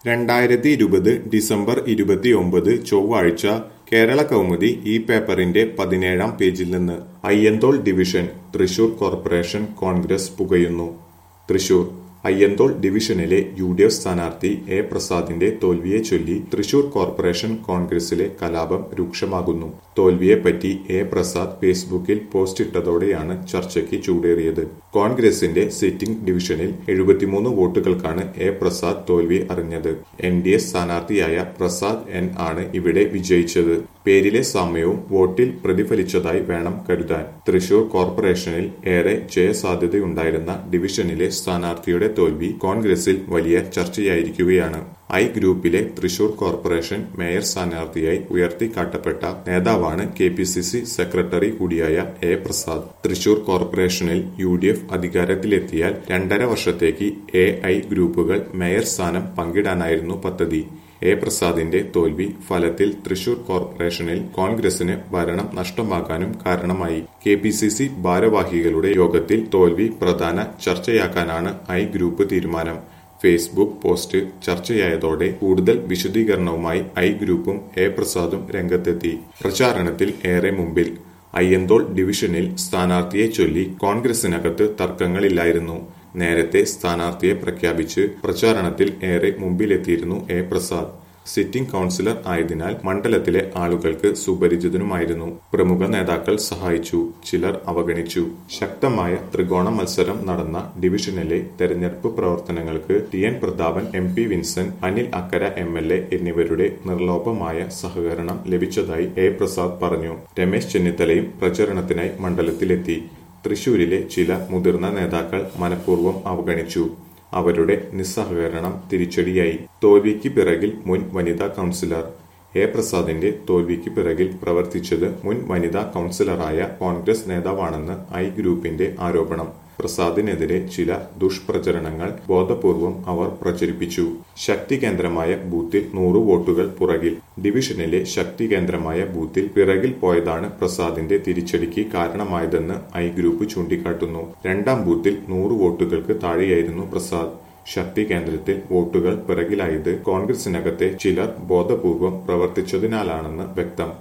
രണ്ടായിരത്തി ഇരുപത് ഡിസംബർ ഇരുപത്തിയൊമ്പത് ചൊവ്വാഴ്ച കേരള കൗമുദി ഈ പേപ്പറിന്റെ പതിനേഴാം പേജിൽ നിന്ന് Ayyanthole division Thrissur corporation Congress പുകയുന്നു തൃശൂർ അയ്യന്തോൾ ഡിവിഷനിലെ യു ഡി എഫ് സ്ഥാനാർത്ഥി എ പ്രസാദിന്റെ തോൽവിയെ ചൊല്ലി തൃശൂർ കോർപ്പറേഷൻ കോൺഗ്രസിലെ കലാപം രൂക്ഷമാകുന്നു തോൽവിയെപ്പറ്റി എ പ്രസാദ് ഫേസ്ബുക്കിൽ പോസ്റ്റ് ഇട്ടതോടെയാണ് ചർച്ചയ്ക്ക് ചൂടേറിയത് കോൺഗ്രസിന്റെ സിറ്റിംഗ് ഡിവിഷനിൽ എഴുപത്തിമൂന്ന് വോട്ടുകൾക്കാണ് എ പ്രസാദ് തോൽവി അറിഞ്ഞത് എൻ ഡി എ സ്ഥാനാർത്ഥിയായ പ്രസാദ് എൻ ആണ് ഇവിടെ വിജയിച്ചത് പേരിലെ സാമ്യവും വോട്ടിൽ പ്രതിഫലിച്ചതായി വേണം കരുതാൻ തൃശൂർ കോർപ്പറേഷനിൽ ഏറെ ജയസാധ്യതയുണ്ടായിരുന്ന ഡിവിഷനിലെ സ്ഥാനാർത്ഥിയുടെ തോൽവി കോൺഗ്രസിൽ വലിയ ചർച്ചയായിരിക്കുകയാണ് ഐ ഗ്രൂപ്പിലെ തൃശൂർ കോർപ്പറേഷൻ മേയർ സ്ഥാനാർത്ഥിയായി ഉയർത്തിക്കാട്ടപ്പെട്ട നേതാവാണ് K P C C secretary കൂടിയായ എ പ്രസാദ് തൃശൂർ കോർപ്പറേഷനിൽ യു ഡി എഫ് അധികാരത്തിലെത്തിയാൽ രണ്ടര വർഷത്തേക്ക് എ ഐ ഗ്രൂപ്പുകൾ മേയർ സ്ഥാനം പങ്കിടാനായിരുന്നു പദ്ധതി എ പ്രസാദിന്റെ തോൽവി ഫലത്തിൽ തൃശൂർ കോർപ്പറേഷനിൽ കോൺഗ്രസിന് ഭരണം നഷ്ടമാകാനും കാരണമായി കെ പി സി സി ഭാരവാഹികളുടെ യോഗത്തിൽ തോൽവി പ്രധാന ചർച്ചയാക്കാനാണ് ഐ ഗ്രൂപ്പ് തീരുമാനം ഫേസ്ബുക്ക് പോസ്റ്റ് ചർച്ചയായതോടെ കൂടുതൽ വിശദീകരണവുമായി ഐ ഗ്രൂപ്പും എ പ്രസാദും രംഗത്തെത്തി പ്രചാരണത്തിൽ ഏറെ മുമ്പിൽ അയ്യന്തോൾ ഡിവിഷനിൽ സ്ഥാനാർത്ഥിയെ ചൊല്ലി കോൺഗ്രസിനകത്ത് തർക്കങ്ങളില്ലായിരുന്നു നേരത്തെ സ്ഥാനാർത്ഥിയെ പ്രഖ്യാപിച്ച് പ്രചാരണത്തിൽ ഏറെ മുമ്പിലെത്തിയിരുന്നു എ പ്രസാദ് സിറ്റിംഗ് കൌൺസിലർ ആയതിനാൽ മണ്ഡലത്തിലെ ആളുകൾക്ക് സുപരിചിതനുമായിരുന്നു പ്രമുഖ നേതാക്കൾ സഹായിച്ചു ചിലർ അവഗണിച്ചു ശക്തമായ ത്രികോണ മത്സരം നടന്ന ഡിവിഷനിലെ തെരഞ്ഞെടുപ്പ് പ്രവർത്തനങ്ങൾക്ക് T N Prathapan M P Vincent Anil Akkara M L A എന്നിവരുടെ നിർലോഭമായ സഹകരണം ലഭിച്ചതായി എ പ്രസാദ് പറഞ്ഞു രമേശ് ചെന്നിത്തലയും പ്രചരണത്തിനായി മണ്ഡലത്തിലെത്തി തൃശൂരിലെ ചില മുതിർന്ന നേതാക്കൾ മനഃപൂർവ്വം അവഗണിച്ചു അവരുടെ നിസ്സഹകരണം തിരിച്ചടിയായി തോൽവിക്ക് പിറകിൽ മുൻ വനിതാ കൌൺസിലർ എ പ്രസാദിന്റെ തോൽവിക്ക് പിറകിൽ പ്രവർത്തിച്ചത് മുൻ വനിതാ കൌൺസിലറായ കോൺഗ്രസ് നേതാവാണെന്ന് ഐ ഗ്രൂപ്പിന്റെ ആരോപണം പ്രസാദിനെതിരെ ചില ദുഷ്പ്രചരണങ്ങൾ ബോധപൂർവം അവർ പ്രചരിപ്പിച്ചു ശക്തി കേന്ദ്രമായ ബൂത്തിൽ നൂറ് വോട്ടുകൾ പുറകിൽ ഡിവിഷനിലെ ശക്തി കേന്ദ്രമായ ബൂത്തിൽ പിറകിൽ പോയതാണ് പ്രസാദിന്റെ തിരിച്ചടിക്ക് കാരണമായതെന്ന് ഐ ഗ്രൂപ്പ് ചൂണ്ടിക്കാട്ടുന്നു രണ്ടാം ബൂത്തിൽ നൂറ് വോട്ടുകൾക്ക് താഴെയായിരുന്നു പ്രസാദ് ശക്തി കേന്ദ്രത്തിൽ വോട്ടുകൾ പിറകിലായത് കോൺഗ്രസിനകത്തെ ചിലർ ബോധപൂർവം പ്രവർത്തിച്ചതിനാലാണെന്ന് വ്യക്തം